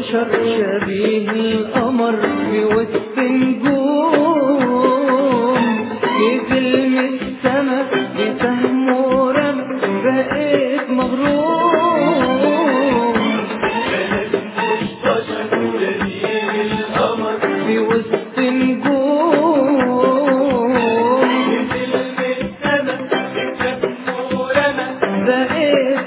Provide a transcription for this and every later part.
بشر شبيه القمر في وسط نجوم نزل من السما بسهم ورمى بقيت مغروم مش بشر شبيه القمر في وسط نجوم نزل من السما بسهم ورمى بقيت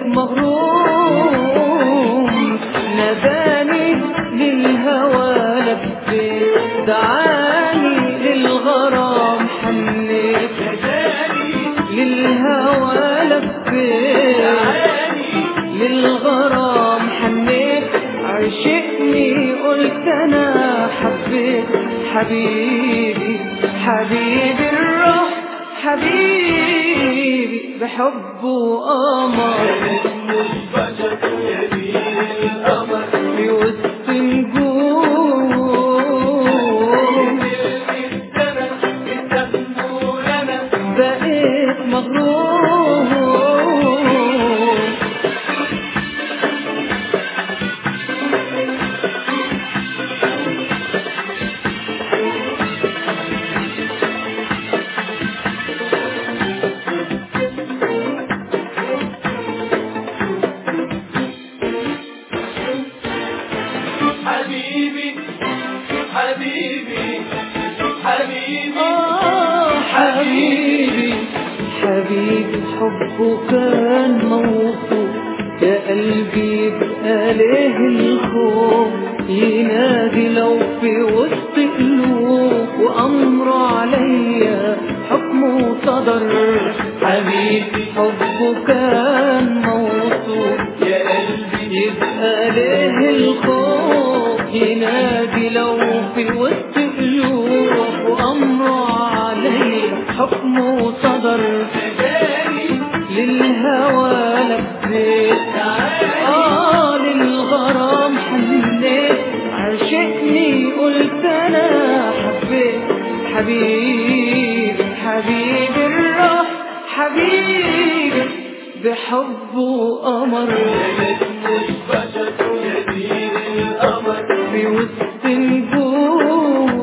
مغروم ناداني للهوى لبيت دعاني للغرام حنيت ناداني للهوى لبيت دعاني للغرام حنيت عشقني قلت انا حبيت حبيبي حبيبي الروح حبيبي بحبه قمر مش بشر شبيه القمر في وسط نجوم نزل من السما بسهم ورمى بقيت مغروم حبيبي حبيبي حبيبي آه حبيبي حبيبي حبه كان موصوف يا قلبي يبقى ليه الخوف ينادي لو في وسط قلوب وأمره عليا حكمه صدر حبيبي حبه كان موصوف يا قلبي يبقى ليه الخوف ينادي لو في وسط قلوب وأمره عليه حكمه صدر ناداني للهوى لبيت آه للغرام حنيت عشقني قلت أنا حبيت حبيبي حبيبي الروح حبيبي بحبه قمر مش بشر شبيه القمر في وسط نجوم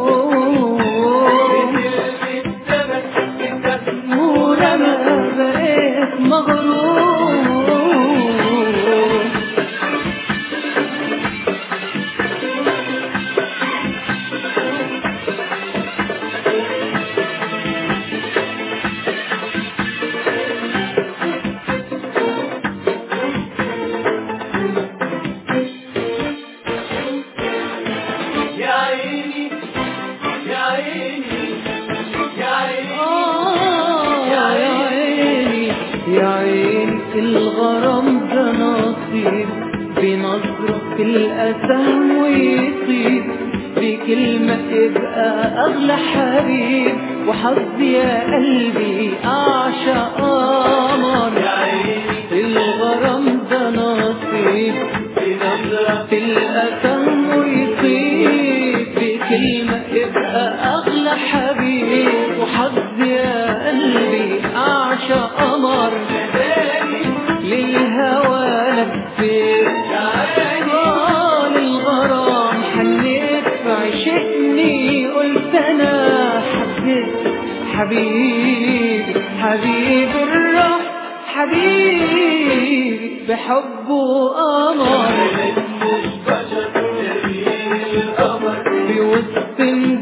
نزل من السما بسهم ورمى بقيت مغروم يا عيني يا عيني يا عيني آه يا عيني يا عين الغرام ده نصيب بنظرة في الأسهم ويطيب بكلمة تبقى أغلى حبيب وحظي يا قلبي أعشق قمر يا عيني الغرام ده نصيب بنظرة في الأتم ويطيب بكلمة يبقى أغلى حبيب وحظ يا قلبي أعشق قمر ناداني للهوى لبيت يا عيني آه للغرام حنيت فعشقني قلت أنا حبيت حبيبي حبيبي الروح حبيبي بحبه قمر مش بشر شبيه القمر في وسط